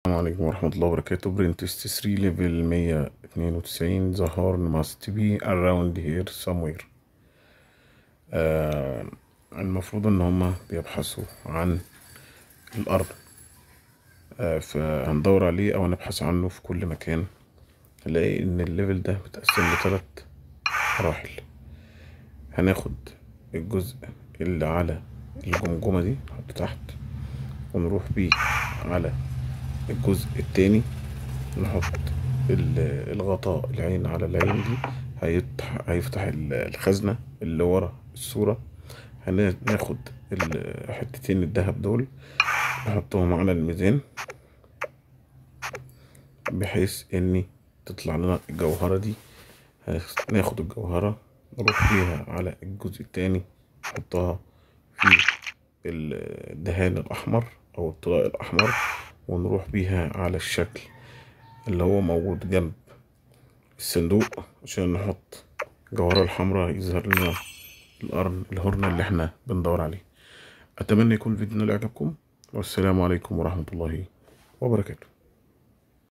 السلام عليكم ورحمة الله وبركاته برنت اس 3 ليفل 192 the horn must be around here somewhere آه المفروض ان هما بيبحثوا عن الارض آه فهندور عليه او نبحث عنه في كل مكان هنلاقي ان الليفل ده متقسم لتلات مراحل هناخد الجزء اللي على الجمجمة دي نحطه تحت ونروح بيه على الجزء التاني نحط ال- الغطاء العين على العين دي هيفتح هيفتح ال- الخزنة اللي ورا الصورة هناخد ال- حتتين الدهب دول نحطهم على الميزان بحيث اني تطلع لنا الجوهرة دي ناخد الجوهرة نروح بيها على الجزء التاني نحطها في الدهان الأحمر أو الطلاء الأحمر ونروح بيها على الشكل اللي هو موجود جنب الصندوق عشان نحط الجوهرة الحمراء يظهر لنا القرن الهرنة اللي احنا بندور عليه أتمنى يكون الفيديو نال إعجابكم والسلام عليكم ورحمة الله وبركاته